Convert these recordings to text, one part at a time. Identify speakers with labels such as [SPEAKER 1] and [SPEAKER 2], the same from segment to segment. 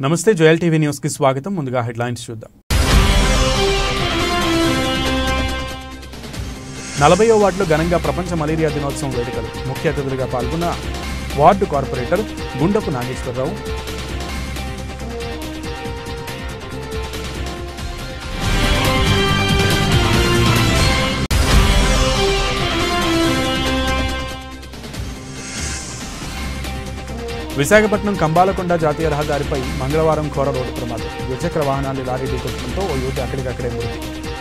[SPEAKER 1] నమస్తే జోయల్ టీవీ న్యూస్కి స్వాగతం ముందుగా హెడ్లైన్స్ చూద్దాం నలభయో వార్డులో ఘనంగా ప్రపంచ మలేరియా దినోత్సవం వేడుకలు ముఖ్య అతిథులుగా పాల్గొన్న వార్డు కార్పొరేటర్ గుండపు నాగేశ్వరరావు విశాఖపట్నం కంబాలకొండ జాతీయ రహదారిపై మంగళవారం ఘోర రోడ్డు ప్రమాదం ద్విచక్ర వాహనాలు లారీ ఢీకొట్టడంతో ఓ యువతి అక్కడికక్కడే మృతి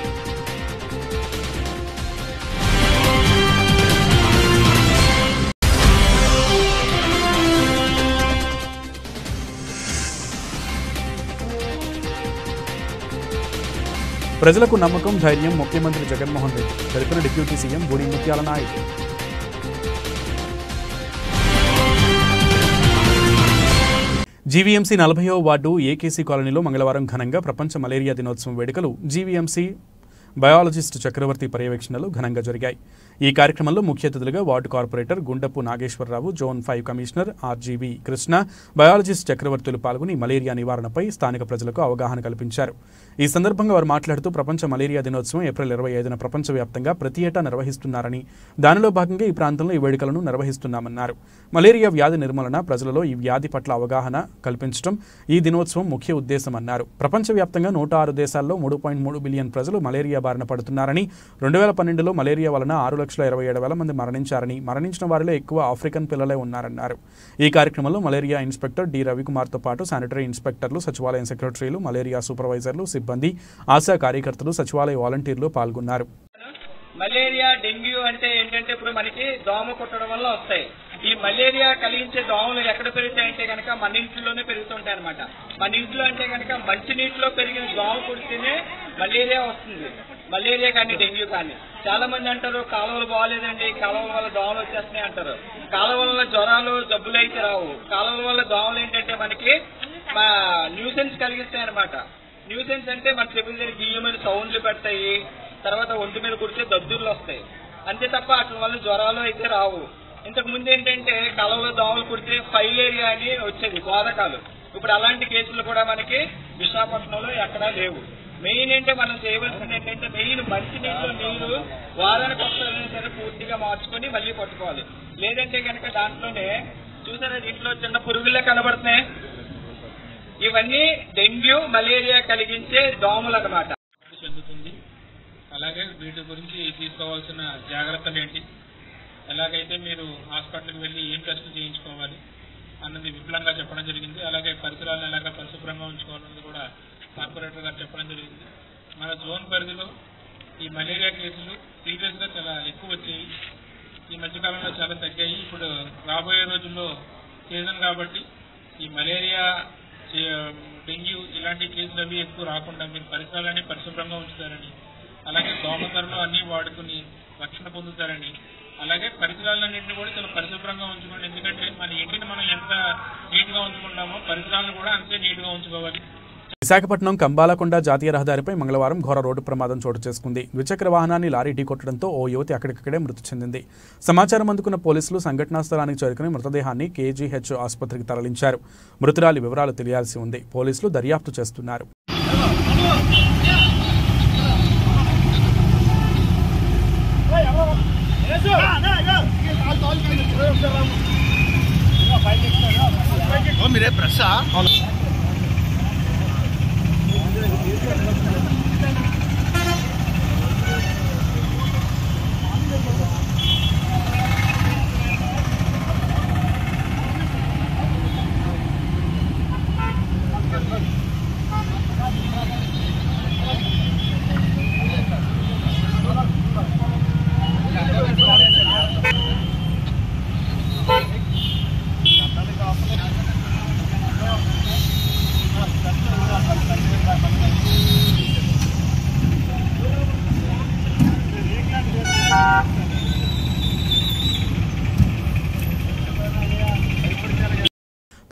[SPEAKER 1] ప్రజలకు నమ్మకం ధైర్యం ముఖ్యమంత్రి జగన్మోహన్ రెడ్డి తెలిపిన deputy CM Budi Mutyala Naidu GVMC నలభైవ వార్డు ఏకేసీ కాలనీలో మంగళవారం ఘనంగా ప్రపంచ మలేరియా దినోత్సవం వేడుకలు జీవీఎంసీ బయాలజిస్ట్ చక్రవర్తి పర్యవేక్షణలో ఘనంగా జరిగాయి ఈ కార్యక్రమంలో ముఖ్య అతిథులుగా ward corporator Gundapu Nageswararao zone five commissioner RGV Krishna biologist Chakravarthulu పాల్గొని మలేరియా నివారణపై స్థానిక ప్రజలకు అవగాహన కల్పించారు ఈ సందర్భంగా వారు మాట్లాడుతూ ప్రపంచ మలేరియా దినోత్సవం ఏప్రిల్ ఇరవై ఐదున ప్రపంచవ్యాప్తంగా ప్రతి ఏటా నిర్వహిస్తున్నారని దానిలో భాగంగా ఈ ప్రాంతంలో ఈ వేడుకలను నిర్వహిస్తున్నామన్నారు మలేరియా వ్యాధి నిర్మూలన ప్రజలలో ఈ వ్యాధి పట్ల అవగాహన కల్పించడం ఈ దినోత్సవం ముఖ్య ఉద్దేశమన్నారు ప్రపంచవ్యాప్తంగా నూట ఆరు దేశాల్లో మూడు పాయింట్ మూడు బిలియన్ ప్రజలు మలేరియా బారిన పడుతున్నారని రెండు వేల పన్నెండులో మలేరియా వలన ఆరు లక్షల ఇరవై ఏడు వేల మంది మరణించారని మరణించిన వారిలో ఎక్కువ ఆఫ్రికన్ పిల్లలే ఉన్నారన్నారు ఈ కార్యక్రమంలో మలేరియా ఇన్స్పెక్టర్ డి రవికుమార్తో పాటు శానిటరీ ఇన్స్పెక్టర్లు సచివాలయం సెక్రటరీలు మలేరియా సూపర్వైజర్లు సిబ్బంది ఆశా కార్యకర్తలు సచివాలయ వాలంటీర్లు పాల్గొన్నారు
[SPEAKER 2] మలేరియా డెంగ్యూ అంటే ఏంటంటే ఇప్పుడు మనకి దోమ కుట్టడం వల్ల వస్తాయి ఈ మలేరియా కలిగించే దోమలు ఎక్కడ పెరుగుతాయంటే కనుక మన ఇంట్లోనే పెరుగుతుంటాయి అనమాట మన ఇంట్లో అంటే కనుక మంచినీటిలో పెరిగిన దోమ కుడితేనే మలేరియా వస్తుంది మలేరియా కానీ డెంగ్యూ కానీ చాలా మంది అంటారు కాలువలు బాగాలేదండి కాలువల వల్ల దోమలు వచ్చేస్తున్నాయి అంటారు కాలువల వల్ల జ్వరాలు జబ్బులు అయితే రావు కాలువల వల్ల దోమలు ఏంటంటే మనకి మా న్యూసెన్స్ కలిగిస్తాయి అనమాట న్యూసెన్స్ అంటే మన చెప్పుల దగ్గర గియ్యమని సౌండ్లు పెడతాయి తర్వాత ఒంటి మీద కుడితే దద్దుర్లు వస్తాయి అంతే తప్ప అట్ల వల్ల జ్వరాలు అయితే రావు ఇంతకు ముందు ఏంటంటే కలవలు దోమలు కుడితే ఫైలేరియా అని వచ్చేది బోధకాలు ఇప్పుడు అలాంటి కేసులు కూడా మనకి విశాఖపట్నంలో ఎక్కడా లేవు మెయిన్ ఏంటంటే మనం చేయవలసింది ఏంటంటే మెయిన్ మంచి నీళ్ళు నీళ్లు వారానికి ఒకసారి సరే పూర్తిగా మార్చుకొని మళ్ళీ పట్టుకోవాలి లేదంటే కనుక దాంట్లోనే చూసారా దీంట్లో చిన్న పురుగులే కనబడుతున్నాయి ఇవన్నీ డెంగ్యూ మలేరియా కలిగించే దోమలు అన్నమాట
[SPEAKER 3] చెందుతుంది అలాగే వీటి గురించి తీసుకోవాల్సిన జాగ్రత్తలు ఏంటి ఎలాగైతే మీరు హాస్పిటల్కి వెళ్ళి ఏం టెస్టులు చేయించుకోవాలి అన్నది విపులంగా చెప్పడం జరిగింది అలాగే పరిసరాలను ఎలాగ పరిశుభ్రంగా ఉంచుకోవాలన్నది కూడా కార్పొరేటర్ గారు చెప్పడం జరిగింది మన జోన్ పరిధిలో ఈ మలేరియా కేసులు సీరియస్గా చాలా ఎక్కువ వచ్చాయి ఈ మధ్యకాలంలో చాలా తగ్గాయి ఇప్పుడు రాబోయే రోజుల్లో సీజన్ కాబట్టి ఈ మలేరియా చే- డెంగ్యూ ఇలాంటి కేసులు అవి ఎక్కువ రాకుండా మీరు పరిసరాలన్నీ పరిశుభ్రంగా ఉంచుతారని అలాగే దోమతెరలు అన్నీ వాడుకుని రక్షణ పొందుతారని అలాగే పరిసరాలన్నింటినీ కూడా చాలా పరిశుభ్రంగా ఉంచుకోండి ఎందుకంటే మన ఇంటిని మనం ఎంత నీట్గా ఉంచుకుంటామో పరిసరాలను కూడా అంతే నీట్గా ఉంచుకోవాలి
[SPEAKER 1] విశాఖపట్నం కంబాలకొండ జాతీయ రహదారిపై మంగళవారం ఘోర రోడ్డు ప్రమాదం చోటు చేసుకుంది ద్విచక్ర వాహనాన్ని లారీ ఢీకొట్టడంతో ఓ యువతి అక్కడికక్కడే మృతి చెందింది సమాచారం అందుకున్న పోలీసులు సంఘటనా స్థలానికి చేరుకుని మృతదేహాన్ని కేజీహెచ్ ఆసుపత్రికి తరలించారు మృతురాలి వివరాలు తెలియాల్సి ఉంది పోలీసులు దర్యాప్తు చేస్తున్నారు
[SPEAKER 4] మీరే ప్రెస్సా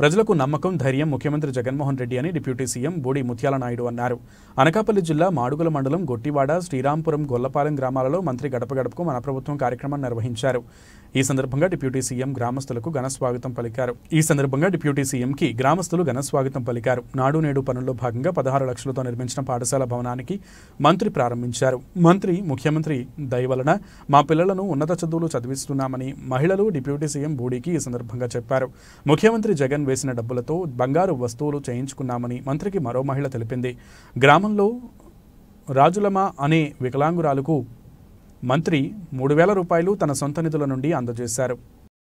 [SPEAKER 1] ప్రజలకు నమ్మకం ధైర్యం ముఖ్యమంత్రి జగన్మోహన్ రెడ్డి అని డిప్యూటీ సీఎం బోడి ముత్యాల నాయుడు అన్నారు అనకాపల్లి జిల్లా మాడుగుల మండలం గొట్టివాడ శ్రీరాంపురం గొల్లపాలెం గ్రామాలలో మంత్రి గడప గడపకు మన ప్రభుత్వం కార్యక్రమం నిర్వహించారు ఈ సందర్భంగా డిప్యూటీ సీఎం గ్రామస్తులకు ఘన స్వాగతం పలికారు ఈ సందర్భంగా డిప్యూటీ సీఎంకి గ్రామస్తులు ఘన స్వాగతం పలికారు నాడు నేడు పనుల్లో భాగంగా పదహారు లక్షలతో నిర్మించిన పాఠశాల భవనానికి మంత్రి ప్రారంభించారు మంత్రి ముఖ్యమంత్రి దయ వలన మా పిల్లలను ఉన్నత చదువులు చదివిస్తున్నామని మహిళలు డిప్యూటీ సీఎం బూడికి ఈ సందర్భంగా చెప్పారు ముఖ్యమంత్రి జగన్ వేసిన డబ్బులతో బంగారు వస్తువులు చేయించుకున్నామని మంత్రికి మరో మహిళ తెలిపింది గ్రామంలో రాజులమ అనే వికలాంగురాలకు మంత్రి మూడు వేల రూపాయలు తన సొంత నిధుల నుండి అందజేశారు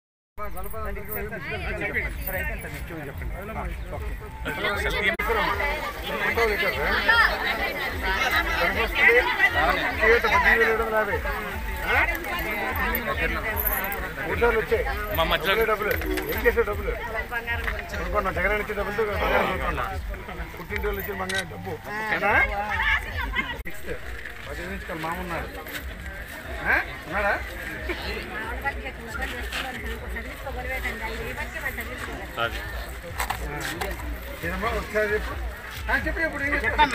[SPEAKER 4] వచ్చాయి మా మధ్యలో డబ్బులు ఏం చేసే డబ్బులు కొనుక్కున్నా జగన్ ఇచ్చే డబ్బులతో బంగారం కొనుక్కున్నా పుట్టింటి వాళ్ళు ఇచ్చిన బంగారం డబ్బు ఏనా? Fixed. పది నిమిషాలు మామ ఉన్నారు ఆ? ఉన్నాడా ఏదమ్మా ఒకసారి చెప్పు ఆ, చెప్పు ఇప్పుడు ఏం చెప్తాను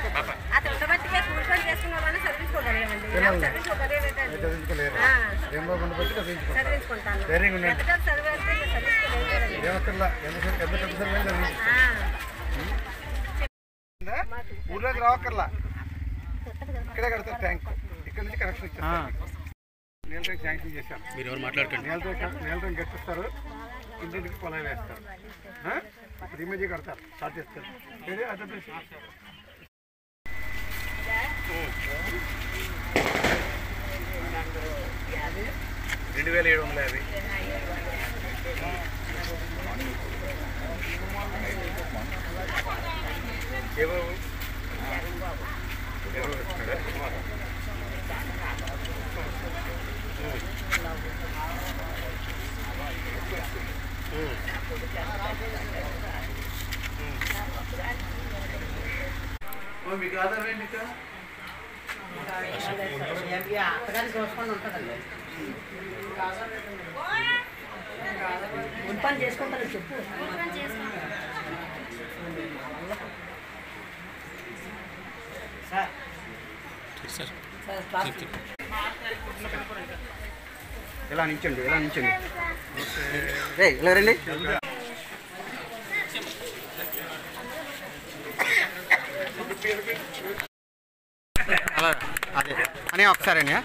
[SPEAKER 4] చదివించుకోలేరు ఏం బాగుండి బట్టి చదివించుకుంటాను ధైర్యంగా ఉండండి ఏమక్కర్లా ఎంత ఎంత పెద్ద చదివినా చదివించు ఊర్లోకి రావక్కర్లా ఇక్కడే కడతారు ట్యాంక్ ఇక్కడ నుంచి కనెక్షన్ ఇచ్చేస్తారు నీళ్ళ ట్యాంక్ శాంక్షన్ చేశాను మీరు ఎవరు మాట్లాడుకోండి నీళ్ళ ట్యాంక్ నీళ్ళ ట్యాంక్ కట్టిస్తారు ఇంటింటికి పొలం వేస్తారు ఆ? ఇప్పుడు ఇమేజ్ కడతారు స్టార్ట్ చేస్తారు ఏది? అదే ప్లేస్. రెండు వేల ఏడు వందల యాభై ఏ బాబు ఎవరు వచ్చినాడా? ఓ, మీకు ఆధారం ఏంటి ఇక్కడ
[SPEAKER 5] పని చేసుకుంటారు చెప్పు
[SPEAKER 4] ఇలా నించండి ఇలా నించండి రేయ్, ఇలా రండి అలా అదే అని ఒకసారి అండి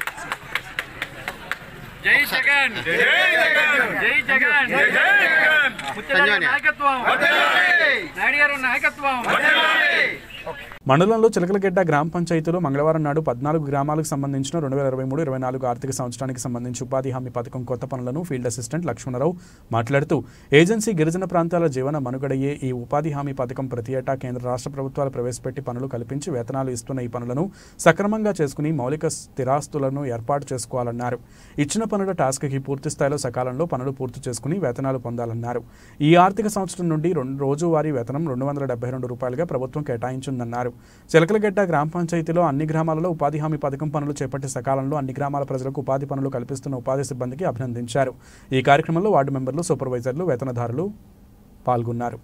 [SPEAKER 2] జై జగన్ జై జగన్ జై జగన్
[SPEAKER 4] సంజయ్
[SPEAKER 2] నాయకత్వం నాయుడు గారు నాయకత్వం
[SPEAKER 1] మండలంలో చిలకలగెడ్డ గ్రామ పంచాయతీలో మంగళవారం నాడు పద్నాలుగు గ్రామాలకు సంబంధించిన రెండు వేల ఇరవై మూడు ఇరవై నాలుగు ఆర్థిక సంవత్సరానికి సంబంధించి ఉపాధి హామీ పథకం కొత్త పనులను ఫీల్డ్ అసిస్టెంట్ లక్ష్మణరావు మాట్లాడుతూ ఏజెన్సీ గిరిజన ప్రాంతాల జీవన మనుగడయ్యే ఈ ఉపాధి హామీ పథకం ప్రతి ఏటా కేంద్ర రాష్ట్ర ప్రభుత్వాలు ప్రవేశపెట్టి పనులు కల్పించి వేతనాలు ఇస్తున్న ఈ పనులను సక్రమంగా చేసుకుని మౌలిక స్థిరాస్తులను ఏర్పాటు చేసుకోవాలన్నారు ఇచ్చిన పనుల టాస్క్కి పూర్తి స్థాయిలో సకాలంలో పనులు పూర్తి చేసుకుని వేతనాలు పొందాలన్నారు ఈ ఆర్థిక సంవత్సరం నుండి రెండు రోజువారీ వేతనం రెండు వందల డెబ్బై రెండు రూపాయలుగా ప్రభుత్వం కేటాయించిందన్నారు చిలకలగడ్డ గ్రామ పంచాయతీలో అన్ని గ్రామాలలో ఉపాధి హామీ పథకం పనులు చేపట్టి సకాలంలో అన్ని గ్రామాల ప్రజలకు ఉపాధి పనులు కల్పిస్తున్న ఉపాధి సిబ్బందికి అభినందించారు ఈ కార్యక్రమంలో వార్డు మెంబర్లు సూపర్వైజర్లు వేతనదారులు పాల్గొన్నారు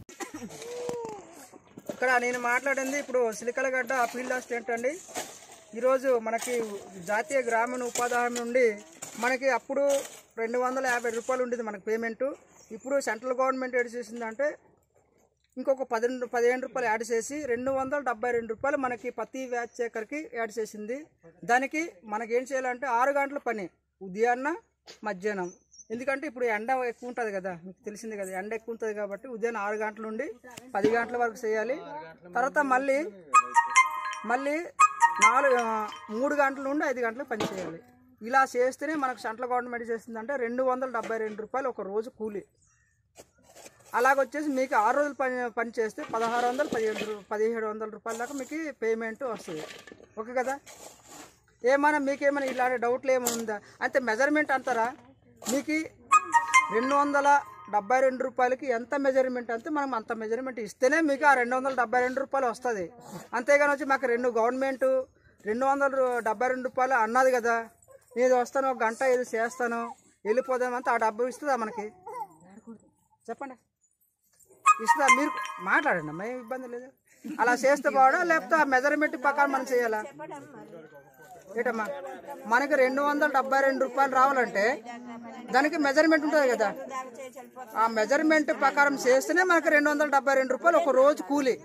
[SPEAKER 6] ఇక్కడ నేను మాట్లాడింది ఇప్పుడు సిలికలగడ్డ ఫీల్డ్ అసిస్టెంట్ అండి ఈరోజు మనకి జాతీయ గ్రామీణ ఉపాధి హామీ నుండి మనకి అప్పుడు రెండు వందల యాభై రూపాయలు ఉండేది మనకి పేమెంట్ ఇప్పుడు సెంట్రల్ గవర్నమెంట్ ఏడు చేసిందంటే ఇంకొక పదిహేను పదిహేను రూపాయలు యాడ్ చేసి రెండు వందల డెబ్బై రెండు రూపాయలు మనకి ప్రతి వ్యాచ్ చేకర్కి యాడ్ చేసింది దానికి మనకి ఏం చేయాలంటే ఆరు గంటల పని ఉదయాన్న మధ్యాహ్నం ఎందుకంటే ఇప్పుడు ఎండ ఎక్కువ ఉంటుంది కదా మీకు తెలిసింది కదా ఎండ ఎక్కువ ఉంటుంది కాబట్టి ఉదయం ఆరు గంటల నుండి పది గంటల వరకు చేయాలి తర్వాత మళ్ళీ మళ్ళీ నాలుగు ఆ, మూడు గంటల నుండి ఐదు గంటలకు పని చేయాలి ఇలా చేస్తేనే మనకు సెంట్రల్ గవర్నమెంట్ చేస్తుందంటే రెండు వందల డెబ్బై రెండు రూపాయలు ఒక రోజు కూలి అలాగొచ్చేసి మీకు ఆరు రోజులు పని పని చేస్తే పదహారు వందలు పదిహేడు రూ- పదిహేడు వందల రూపాయల దాకా మీకు పేమెంట్ వస్తుంది ఓకే కదా ఏమైనా మీకేమైనా ఇలాంటి డౌట్లు ఏమైనా ఉందా అంటే మెజర్మెంట్ అంటారా మీకు రెండు వందల డెబ్బై రెండు రూపాయలకి ఎంత మెజర్మెంట్ అంతే మనం అంత మెజర్మెంట్ ఇస్తేనే మీకు ఆ రెండు వందల డెబ్బై రెండు రూపాయలు వస్తుంది అంతేగాని వచ్చి మాకు రెండు గవర్నమెంట్ రెండు వందల రు- డెబ్బై రెండు రూపాయలు అన్నది కదా నేను వస్తాను ఒక గంట ఏదో చేస్తాను వెళ్ళిపోదాం అంతా ఆ డబ్బు ఇస్తుందా మనకి చెప్పండి ఇస్తా మీరు మాట్లాడండి అమ్మా ఏం ఇబ్బంది లేదు అలా చేస్తే బాగుడా లేకపోతే ఆ మెజర్మెంట్ ప్రకారం మనం చేయాలా ఏటమ్మా మనకి రెండు వందల డెబ్బై రెండు రూపాయలు రావాలంటే దానికి మెజర్మెంట్ ఉంటుంది కదా ఆ మెజర్మెంట్ ప్రకారం చేస్తేనే మనకి రెండు వందల డెబ్బై రెండు రూపాయలు ఒక రోజు కూలి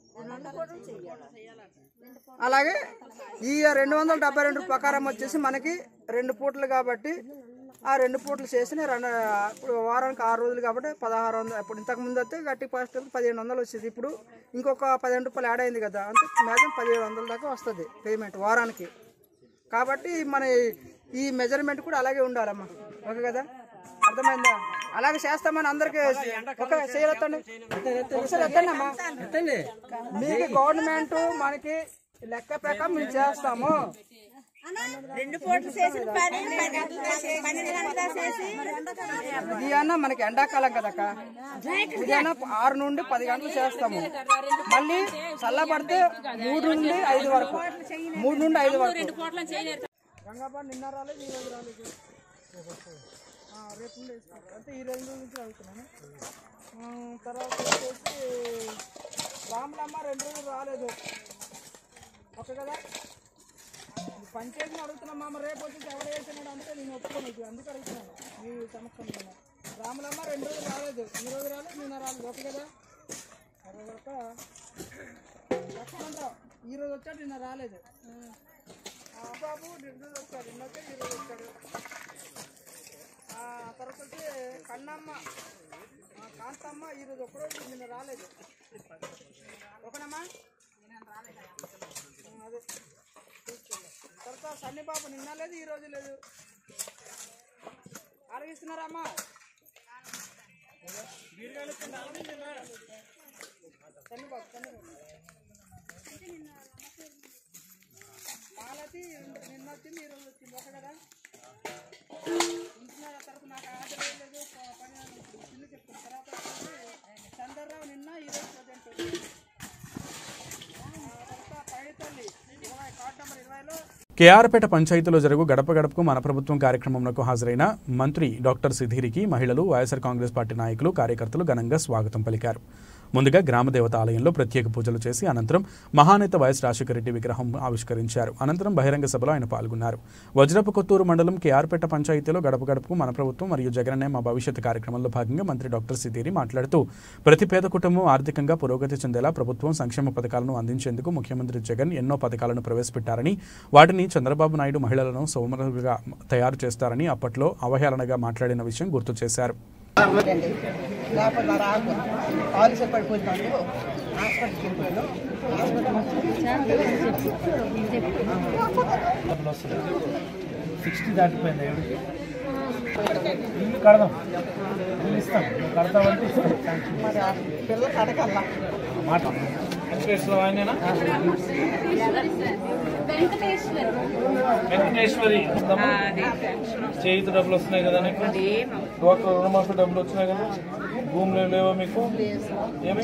[SPEAKER 6] అలాగే ఈ రెండు వందల డెబ్బై రెండు ప్రకారం వచ్చేసి మనకి రెండు పూటలు కాబట్టి ఆ రెండు పూటలు చేసిన రెండు ఇప్పుడు వారానికి ఆరు రోజులు కాబట్టి పదహారు వందలు ఇప్పుడు ఇంతకు ముందు అయితే గట్టి ఫస్ట్ పదిహేను వందలు వచ్చేది ఇప్పుడు ఇంకొక పదిహేను రూపాయలు యాడ్ అయింది కదా అంటే మ్యాక్సిమం పదిహేడు వందల దాకా వస్తుంది పేమెంట్ వారానికి కాబట్టి మన ఈ మెజర్మెంట్ కూడా అలాగే ఉండాలమ్మా ఓకే కదా అర్థమైందా అలాగే చేస్తామని అందరికి ఒక చేయొద్దండి ఒకసారి ఎత్తండి అమ్మా మీకు గవర్నమెంట్ మనకి లెక్క ప్రకారం మేము చేస్తాము
[SPEAKER 5] రెండు పూటలు చేసిన పని పది గంటలు చేసి పన్నెండు గంటలు చేసి
[SPEAKER 6] ఇది అన్న మనకి ఎండాకాలం కదక్క ఇది అన్న ఆరు నుండి పది గంటలు చేస్తాము మళ్ళీ చల్లబడితే మూడు నుండి ఐదు వరకు మూడు నుండి ఐదు వరకు గంగాబాద్ నిన్న రాలేదు ఈ రోజు రాలేదు ఆ, రేపు నుండి వేసుకుంటాం. అంటే ఈ రెండు రోజుల నుంచి అవుతున్నాను తర్వాత వచ్చేసి రాములమ్మ రెండు రోజులు రాలేదు ఓకే కదా పంచాయతీని అడుగుతున్నాం మామ రేపు వచ్చి ఎవరు వేసినాడు అంటే నేను ఒప్పుకోను అందుకు అడుగుతున్నాను మీ సమక్షంలో రాములమ్మ రెండు రోజులు రాలేదు ఈ రోజు రాలేదు నిన్న రాలేదు ఓకే కదా అదే ఒక లక్ష్మణరావు ఈ రోజు వచ్చాడు నిన్న రాలేదు ఆ బాబు రెండు రోజులు వచ్చాడు నిన్న వచ్చాడు ఈ రోజు వచ్చాడు ఆ తర్వాత వచ్చి కన్నమ్మ ఆ కాంతమ్మ ఈ రోజు ఒక్కరోజు నిన్న రాలేదు ఓకేనమ్మా ఆ, అదే తర్వాత సన్ని బాబు నిన్న లేదు ఈ రోజు లేదు ఆరగిస్తున్నారమ్మా సన్ని బాబు సన్ని బాబు మాలతి నిన్న వచ్చింది ఈ రోజు వచ్చింది ఒక కదా ఉంటున్నారు ఆ తర్వాత నాకు ఆర్డర్ లేదు ప- పని అని ఇప్పుడు చిన్న చెప్తాను తర్వాత వచ్చేసి చంద్రరావు నిన్న ఈ రోజు ప్రజెంట్ తర్వాత పైడితల్లి ఇరవై కార్డ్ నెంబర్ ఇరవైలో
[SPEAKER 1] కేఆర్పేట పంచాయతీలో జరుగు గడప గడపకు మన ప్రభుత్వం కార్యక్రమంలో హాజరైన మంత్రి డాక్టర్ సిద్ధిరికి మహిళలు వైఎస్ఆర్ కాంగ్రెస్ పార్టీ నాయకులు కార్యకర్తలు ఘనంగా స్వాగతం పలికారు ముందుగా గ్రామదేవత ఆలయంలో ప్రత్యేక పూజలు చేసి అనంతరం మహానేత వైఎస్ రాజశేఖర రెడ్డి విగ్రహం ఆవిష్కరించారు అనంతరం బహిరంగ సభలో ఆయన పాల్గొన్నారు వజ్రపు కొత్తూరు మండలం కేఆర్పేట పంచాయతీలో గడప గడపకు మన ప్రభుత్వం మరియు జగనన్నే మా భవిష్యత్ కార్యక్రమంలో భాగంగా మంత్రి డాక్టర్ సిద్ధిరి మాట్లాడుతూ ప్రతి పేద కుటుంబం ఆర్థికంగా పురోగతి చెందేలా ప్రభుత్వం సంక్షేమ పథకాలను అందించేందుకు ముఖ్యమంత్రి జగన్ ఎన్నో పథకాలను ప్రవేశపెట్టారని వాటిని చంద్రబాబు నాయుడు మహిళలను సోమరులుగా తయారు చేస్తారని అప్పట్లో అవహేళనగా మాట్లాడిన విషయం గుర్తు చేశారు
[SPEAKER 7] లేకపోతే నా రాకు ఆలస్య పడిపోయినాను హాస్పిటల్కి వెళ్ళిపోయాను
[SPEAKER 8] సిక్స్టీ దాటిపోయింది ఎవరికి ఇల్లు కడదాం ఇల్లు ఇస్తాం నువ్వు కడతావంటే ఇస్తాం శాంక్షన్
[SPEAKER 7] మరి ఆ పిల్లకి అడగల్లా
[SPEAKER 8] మాట వెంకటేశ్వర ఆయనేనా వెంకటేశ్వరి ఉందమ్మా? చేయిత డబ్బులు వస్తున్నాయి కదా నీకు డ్వాక్రా రుణమాఫీ డబ్బులు వచ్చినాయి కదా భూములు లేవా మీకు ఏమి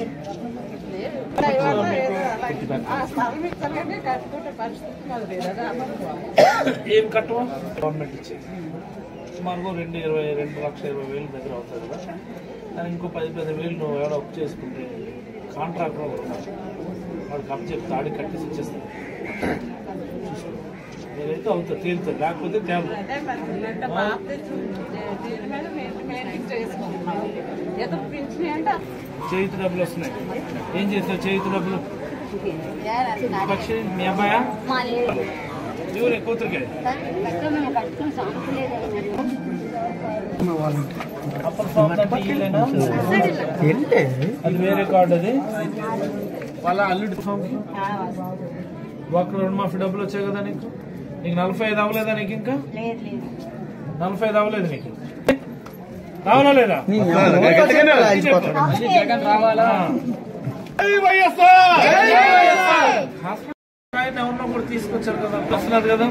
[SPEAKER 7] ఆ స్థలం ఇచ్చాలంటే కట్టుకుంటే పరిస్థితి మాది లేదా
[SPEAKER 8] ఏం కట్టవా గవర్నమెంట్ ఇచ్చేది సుమారుగా రెండు ఇరవై రెండు లక్షల ఇరవై వేలు దగ్గర అవుతుంది కదా కానీ ఇంకో పది పది వేలు నువ్వు ఎవడో అప్పు చేసుకుంటే కాంట్రాక్టర్ ఒకడు ఉన్నాడు. వాడికి అప్పు చెప్తే ఆడికి కట్టేసి ఇచ్చేస్తాను నేనైతే అవుతుంది తేలుతుంది లేకపోతే తేలు
[SPEAKER 7] అదే మరి ఉన్నట్టు బాబు తెచ్చు దీని మీద మేము మేము చేసుకుంటున్నాం ఏదో పింఛన్ అంటే
[SPEAKER 8] చేతి డబ్బులు వస్తున్నాయి ఏం చేస్తావు చేతి డబ్బులు పక్షి మీ అబ్బాయా ఎవరు కూతురికే అప్పల ఫామ్ అంటే వీళ్ళేనా? అది వేరే కార్డు అది వాళ్ళ అల్లుడి ఫామ్ ఒక రెండు మాఫీ డబ్బులు వచ్చాయి కదా నీకు నీకు నలభై ఐదు అవ్వలేదా నీకు ఇంకా నలభై ఐదు అవ్వలేదు నీకు రావాలా లేదా జగన్ రావాలా హాస్పిటల్ ఆయన ఎవరినో కూడా తీసుకొచ్చారు కదా వస్తున్నారు కదా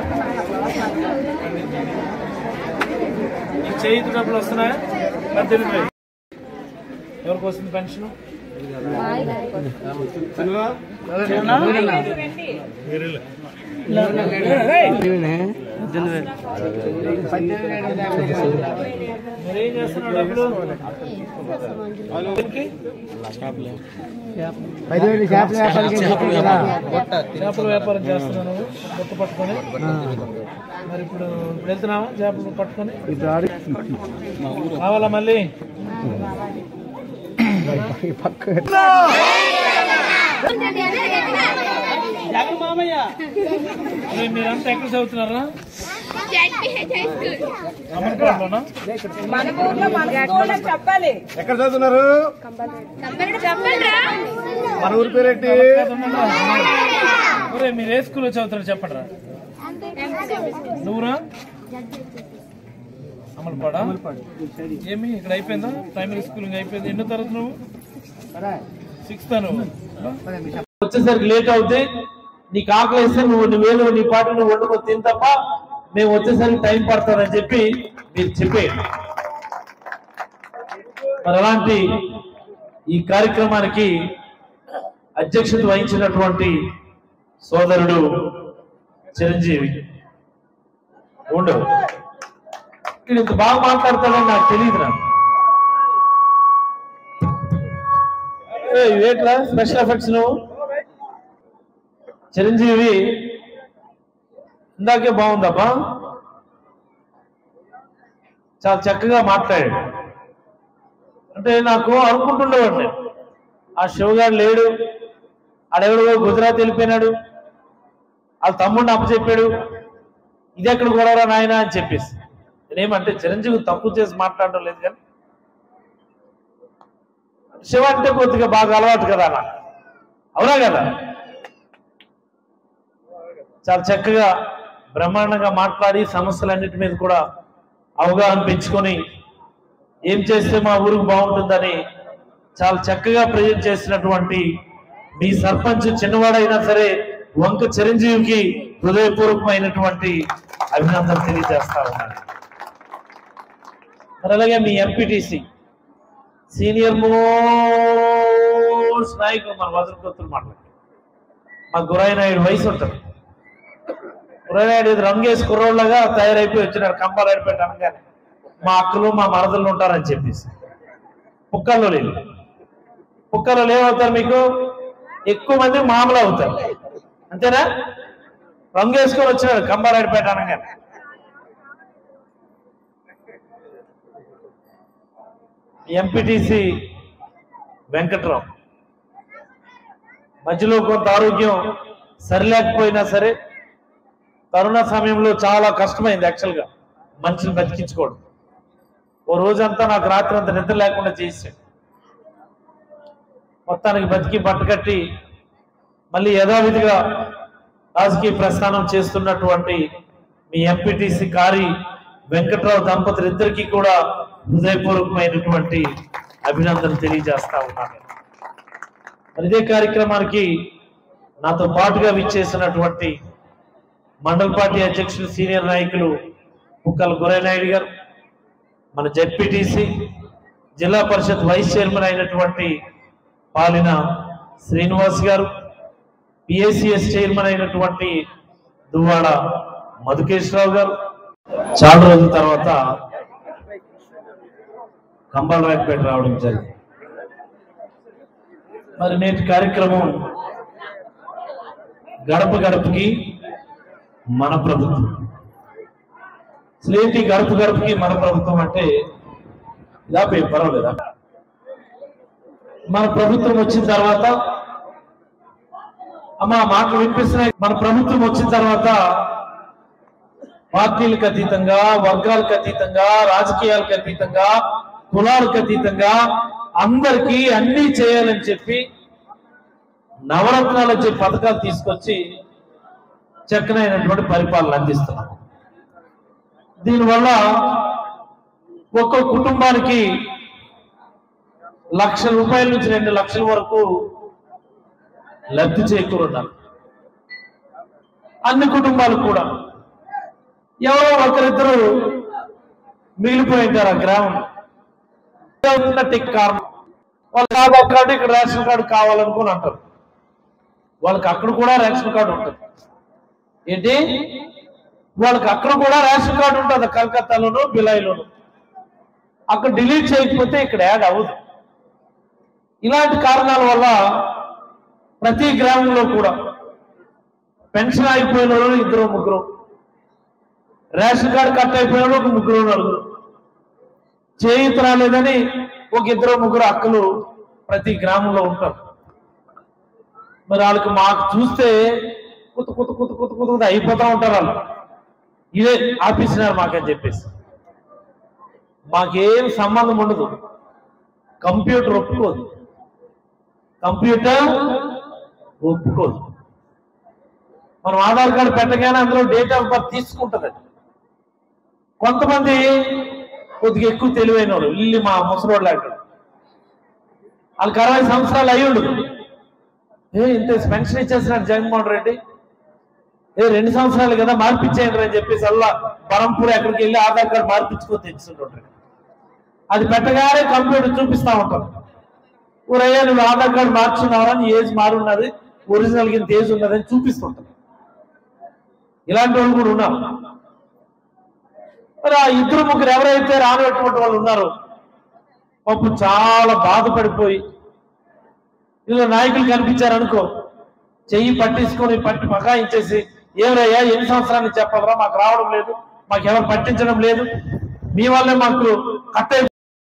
[SPEAKER 8] ఈ చేయిత డబ్బులు వస్తున్నాయా పద్దెనిమిది వేలు. ఎవరికి వస్తుంది పెన్షన్ మరి ఏం చేస్తున్నావు డబ్బులు దేనికి? చేపల వ్యాపారం చేస్తున్నాను బుట్ట పట్టుకొని మరి ఇప్పుడు ఇప్పుడు వెళ్తున్నావా చేపలు పట్టుకొని రావాలా మళ్ళీ మరి మీరంతా ఎక్కడ చదువుతున్నారా అమర్పాడులోనా
[SPEAKER 5] మన ఊర్లో మన స్కూల్లో చెప్పాలి
[SPEAKER 4] ఎక్కడ చదువుతున్నారు మన ఊరి పేరేంటి
[SPEAKER 8] ఒరే మీరు ఏ స్కూల్లో చదువుతారో చెప్పండి రా నువ్వురా అమలపాడా ఏమి ఇక్కడ అయిపోయిందా ప్రైమరీ స్కూల్ ఇంకా అయిపోయింది ఎన్నో తరగతి నువ్వు సిక్స్త్ నువ్వు వచ్చేసరికి లేట్ అవుతే నీకు ఆకలి వేస్తే నువ్వు నువ్వేదో నీ పాటు నువ్వు వండుకొని తిని తప్ప మేము వచ్చేసరికి టైం పడుతుందని చెప్పి మీరు చెప్పేయండి మరి అలాంటి ఈ కార్యక్రమానికి అధ్యక్షత వహించినటువంటి సోదరుడు చిరంజీవి ఉండవు ఇక్కడ ఇంత బాగా మాట్లాడతాడని నాకు తెలియదు నాకు ఏ, ఇవేట్రా స్పెషల్ ఎఫెక్ట్స్ నువ్వు చిరంజీవి ఇందాకే బాగుందబ్బా చాలా చక్కగా మాట్లాడాడు అంటే నాకు అనుకుంటుండేవాడు నేను ఆ శివగాడు లేడు ఆడెవడో గుజరాత్ వెళ్ళిపోయినాడు వాళ్ళ తమ్ముడిని అప్పచెప్పాడు ఇది ఎక్కడ గొడవరా నాయన అని చెప్పేసి నేనేమంటే చిరంజీవి తప్పు చేసి మాట్లాడడం లేదు కానీ శివ అంటే కొద్దిగా బాగా అలవాటు కదా నాకు అవునా కదా చాలా చక్కగా బ్రహ్మాండంగా మాట్లాడి సమస్యలన్నిటి మీద కూడా అవగాహన పెంచుకొని ఏం చేస్తే మా ఊరికి బాగుంటుందని చాలా చక్కగా ప్రజెంట్ చేసినటువంటి మీ సర్పంచ్ చిన్నవాడైనా సరే వంక చిరంజీవికి హృదయపూర్వకమైనటువంటి అభినందన తెలియజేస్తా ఉన్నాను మరి అలాగే మీ ఎంపీటీసీ సీనియర్ మోస్ట్ నాయకులు మన వదలకొత్తులు మాట్లాడు మా గురాయి నాయుడు వయసు ఉంటుంది గురాయి నాయుడు ఇది రంగేసి కుర్రోళ్ళగా తయారైపోయి వచ్చినాడు కంపారాడిపేట అనగానే మా అక్కలు మా మరదలు ఉంటారని చెప్పేసి కుక్కల్లో లేదు కుక్కల్లో ఏమవుతారు మీకు ఎక్కువ మంది మామూలు అవుతారు అంతేనా రంగు వేసుకొని వచ్చినాడు కంబారాడిపేట అనగానే ఎంపీటీసీ వెంకట్రావు మధ్యలో కొంత ఆరోగ్యం సరిలేకపోయినా సరే కరోనా సమయంలో చాలా కష్టమైంది యాక్చువల్గా మనిషిని బతికించుకోవడం ఓ రోజంతా నాకు రాత్రి అంతా నిద్ర లేకుండా చేసాడు మొత్తానికి బతికి బట్టకట్టి మళ్ళీ యథావిధిగా రాజకీయ ప్రస్థానం చేస్తున్నటువంటి మీ ఎంపీటీసీ కారి వెంకట్రావు దంపతులు ఇద్దరికీ కూడా హృదయపూర్వకమైనటువంటి అభినందనలు తెలియజేస్తా ఉన్నాను మరి ఇదే కార్యక్రమానికి నాతో పాటుగా విచ్చేసినటువంటి మండల పార్టీ అధ్యక్షులు సీనియర్ నాయకులు కుక్కల గురైనాయుడు గారు మన జెడ్పీటీసీ జిల్లా పరిషత్ వైస్ చైర్మన్ అయినటువంటి పాలిన శ్రీనివాస్ గారు పిఎస్సిఎస్ చైర్మన్ అయినటువంటి దువ్వాడ మధుకేశ్వరరావు గారు చాలా రోజుల తర్వాత కంబాలరాయపేట రావడం జరిగింది మరి నేటి కార్యక్రమం గడప గడపకి మన ప్రభుత్వం స్లేటి గడప గడపకి మన ప్రభుత్వం అంటే ఇలా పే- పర్వాలేదా మన ప్రభుత్వం వచ్చిన తర్వాత అమ్మ మాటలు వినిపిస్తున్నాయి మన ప్రభుత్వం వచ్చిన తర్వాత పార్టీలకు అతీతంగా వర్గాలకు అతీతంగా రాజకీయాలకు అతీతంగా కులాలకు అతీతంగా అందరికీ అన్ని చేయాలని చెప్పి నవరత్నాలు చెప్పి పథకాలు తీసుకొచ్చి చక్కనైనటువంటి పరిపాలన అందిస్తున్నాం దీనివల్ల ఒక్కో కుటుంబానికి లక్ష రూపాయల నుంచి రెండు లక్షల వరకు లబ్ధి చేకూరున్నారు అన్ని కుటుంబాలకు కూడా ఎవరో ఒకరిద్దరు మిగిలిపోయి ఉంటారు ఆ గ్రామం ఉన్నట్టు కారణం వాళ్ళకి ఆధార్ కార్డు ఇక్కడ రేషన్ కార్డు కావాలనుకుని అంటారు వాళ్ళకి అక్కడ కూడా రేషన్ కార్డు ఉంటుంది ఏంటి వాళ్ళకి అక్కడ కూడా రేషన్ కార్డు ఉంటుంది కలకత్తాలోను బిలాయిలోను అక్కడ డిలీట్ చేయకపోతే ఇక్కడ యాడ్ అవ్వదు ఇలాంటి కారణాల వల్ల ప్రతి గ్రామంలో కూడా పెన్షన్ అయిపోయిన వాళ్ళు ఇద్దరు ముగ్గురు రేషన్ కార్డు కట్ అయిపోయిన వాళ్ళు ఒక ముగ్గురు నలుగురు చేయూత రాలేదని ఒక ఇద్దరు ముగ్గురు అక్కలు ప్రతి గ్రామంలో ఉంటారు మరి వాళ్ళకి మాకు చూస్తే కుత కుత కుత కుత కుత కుత అయిపోతా ఉంటారు వాళ్ళు ఇదే ఆపేసినారు మాకని చెప్పేసి మాకేం సంబంధం ఉండదు కంప్యూటర్ ఒప్పుకోదు కంప్యూటర్ ఒప్పుకోదు మనం ఆధార్ కార్డు పెట్టగానే అందులో డేట్ ఆఫ్ బర్త్ తీసుకుంటుంది కొంతమంది కొద్దిగా ఎక్కువ తెలివైన వాళ్ళు ఇల్లు మా ముసలోళ్ళు అంటారు వాళ్ళకి అరవై సంవత్సరాలు అయి ఉండదు ఏ ఇంత పెన్షన్ ఇచ్చేసినాడు జగన్మోహన్ రెడ్డి ఏ రెండు సంవత్సరాలు కదా మార్పిచ్చేయండి అని చెప్పేసి అల్లా బరంపూర్ ఎక్కడికి వెళ్ళి ఆధార్ కార్డు మార్పించుకొని తెచ్చుకుంటుంటాడు అది పెట్టగానే కంప్యూటర్ చూపిస్తా ఉంటారు ఊరయ్యా నువ్వు ఆధార్ కార్డు మార్చున్నావా నీ ఏజ్ మారున్నది ఒరిజినల్ కింద ఏజ్ ఉన్నదని చూపిస్తుంటారు ఇలాంటి వాళ్ళు కూడా ఉన్నారు మరి ఆ ఇద్దరు ముగ్గురు ఎవరైతే రానటువంటి వాళ్ళు ఉన్నారో పాపం చాలా బాధపడిపోయి ఇలా నాయకులు కనిపించారనుకో చెయ్యి పట్టించుకొని పట్టి పకాయించేసి ఏమరయ్యా ఎన్ని సంవత్సరాలు చెప్పగలరా మాకు రావడం లేదు మాకు ఎవరు పట్టించడం లేదు మీ వల్లే మాకు కట్ అయి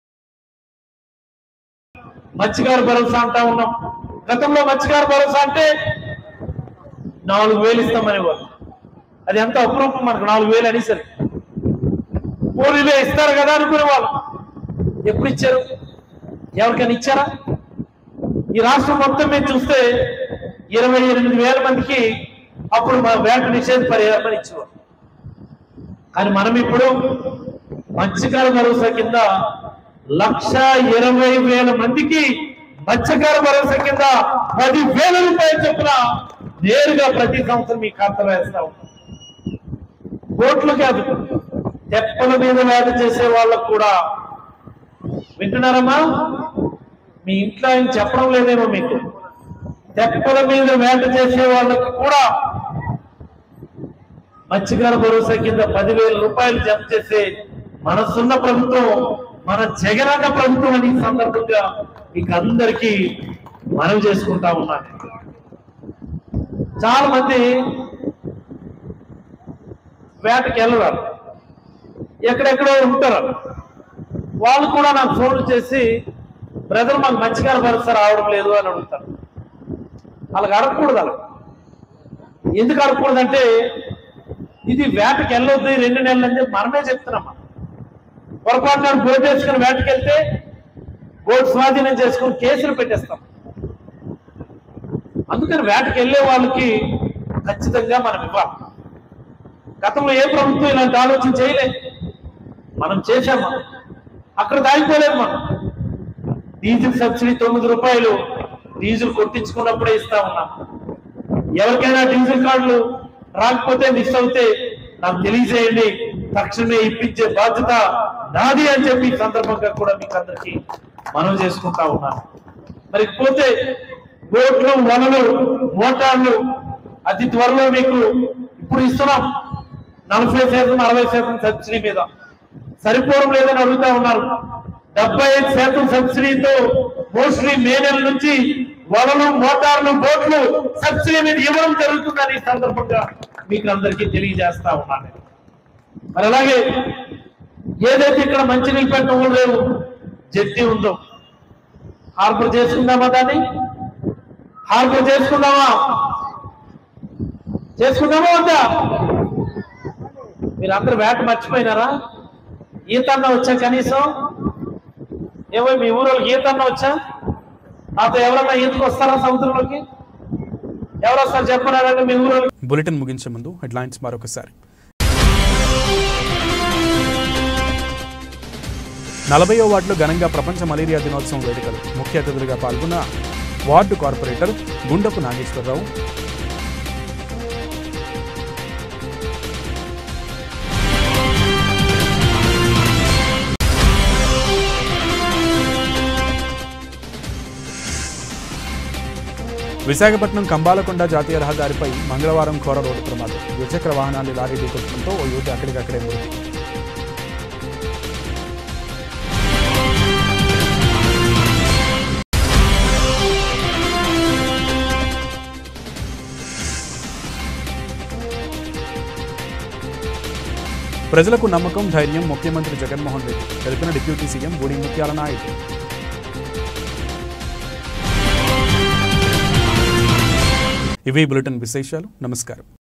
[SPEAKER 8] మత్స్యకార భరోసా అంటా ఉన్నాం గతంలో మత్స్యకార భరోసా అంటే నాలుగు వేలు ఇస్తామని వాళ్ళు అది ఎంత అపురూపం మనకు నాలుగు వేలు అనేసరి పోలీలే ఇస్తారు కదా అనుకునే వాళ్ళు ఎప్పుడు ఇచ్చారు ఎవరికైనా ఇచ్చారా ఈ రాష్ట్రం మొత్తం మీద చూస్తే ఇరవై ఎనిమిది వేల మందికి అప్పుడు మా వేట నిషేధ పరిహారం ఇచ్చేవారు కానీ మనం ఇప్పుడు మత్స్యకార భరోసా కింద లక్ష ఇరవై వేల మందికి మత్స్యకార భరోసా కింద పది వేల రూపాయలు చొప్పున నేరుగా ప్రతి సంవత్సరం మీ ఖాతాలో వేస్తా ఉంటాం కోట్లు కాదు తెప్పల మీద వేట చేసే వాళ్ళకు కూడా వింటున్నారమ్మా మీ ఇంట్లో ఆయన చెప్పడం లేదేమో మీకు తెప్పల మీద వేట చేసే వాళ్ళకి కూడా మత్స్యకార భరోసా కింద పదివేల రూపాయలు జమ చేసే మనసున్న ప్రభుత్వం మన జగనన్న ప్రభుత్వం అని ఈ సందర్భంగా మీకు అందరికీ మనవి చేసుకుంటా ఉన్నాను చాలా మంది వేటకి వెళ్ళరారు ఎక్కడెక్కడో ఉంటారు వాళ్ళు కూడా నాకు ఫోన్లు చేసి బ్రదర్ మాకు మత్స్యకార భరోసా రావడం లేదు అని అడుగుతారు వాళ్ళకి అడగకూడదు అలా ఎందుకు అడగకూడదంటే ఇది వేటకి వెళ్ళొద్దు ఈ రెండు నెలలు అని చెప్పి మనమే చెప్తున్నామా పొరపాటున బోట్ వేసుకుని వేటకి వెళ్తే బోట్ స్వాధీనం చేసుకుని కేసులు పెట్టేస్తాం అందుకని వేటకి వెళ్ళే వాళ్ళకి ఖచ్చితంగా మనం ఇవ్వాలి గతంలో ఏ ప్రభుత్వం ఇలాంటి ఆలోచన చేయలేదు మనం చేశామా అక్కడ దాగిపోలేదు మనం డీజిల్ సబ్సిడీ తొమ్మిది రూపాయలు డీజిల్ కొట్టించుకున్నప్పుడే ఇస్తా ఉన్నాం ఎవరికైనా డీజిల్ కార్డులు రాకపోతే మిస్ అవుతే నాకు తెలియజేయండి తక్షణమే ఇప్పించే బాధ్యత నాది అని చెప్పి ఈ సందర్భంగా కూడా మీకు అందరికీ మనం చేసుకుంటా ఉన్నాను మరి పోతే బోట్లు వలలు మోటార్లు అతి త్వరలో మీకు ఇప్పుడు ఇస్తున్నాం నలభై శాతం అరవై శాతం సబ్సిడీ మీద సరిపోవడం లేదని అడుగుతా ఉన్నారు డెబ్బై ఐదు శాతం సబ్సిడీతో మోస్ట్లీ మే నెల నుంచి వలలు మోటార్లు బోట్లు సబ్సిడీ మీద ఇవ్వడం జరుగుతుందని ఈ సందర్భంగా మీకు అందరికీ తెలియజేస్తా ఉన్నాను మరి అలాగే ఏదైతే ఇక్కడ మంచినీళ్ళు పెట్టడం లేవు జట్టి ఉందో హార్బర్ చేసుకుందామా దాన్ని హార్బర్ చేసుకుందామా చేసుకుందామా వద్దా మీరు అందరు వేట మర్చిపోయినారా ఈత అన్న వచ్చా కనీసం ఏమో మీ ఊరోళ్ళకి ఈత అన్న వచ్చా నాతో ఎవరన్నా ఈతకు వస్తారా సముద్రంలోకి ఎవరు వస్తారు చెప్పనారండి మీ ఊరోళ్ళకి
[SPEAKER 1] బులెటిన్ ముగించే ముందు హెడ్లైన్స్ మరొకసారి నలభైవ వార్డులో ఘనంగా ప్రపంచ మలేరియా దినోత్సవం వేడుకలు ముఖ్య అతిథులుగా పాల్గొన్న వార్డు కార్పొరేటర్ గుండపు నాగేశ్వరరావు విశాఖపట్నం కంబాలకొండ జాతీయ రహదారిపై మంగళవారం ఘోర రోడ్డు ప్రమాదం ద్విచక్ర వాహనాన్ని లారీ ఢీకొట్టడంతో ఓ యువతి అక్కడికక్కడే మృతి ప్రజలకు నమ్మకం ధైర్యం ముఖ్యమంత్రి జగన్మోహన్ రెడ్డి తెలిపిన డిప్యూటీ సీఎం గుడి ముత్యాల నాయుడు ఇవి బులెటిన్ విశేషాలు నమస్కారం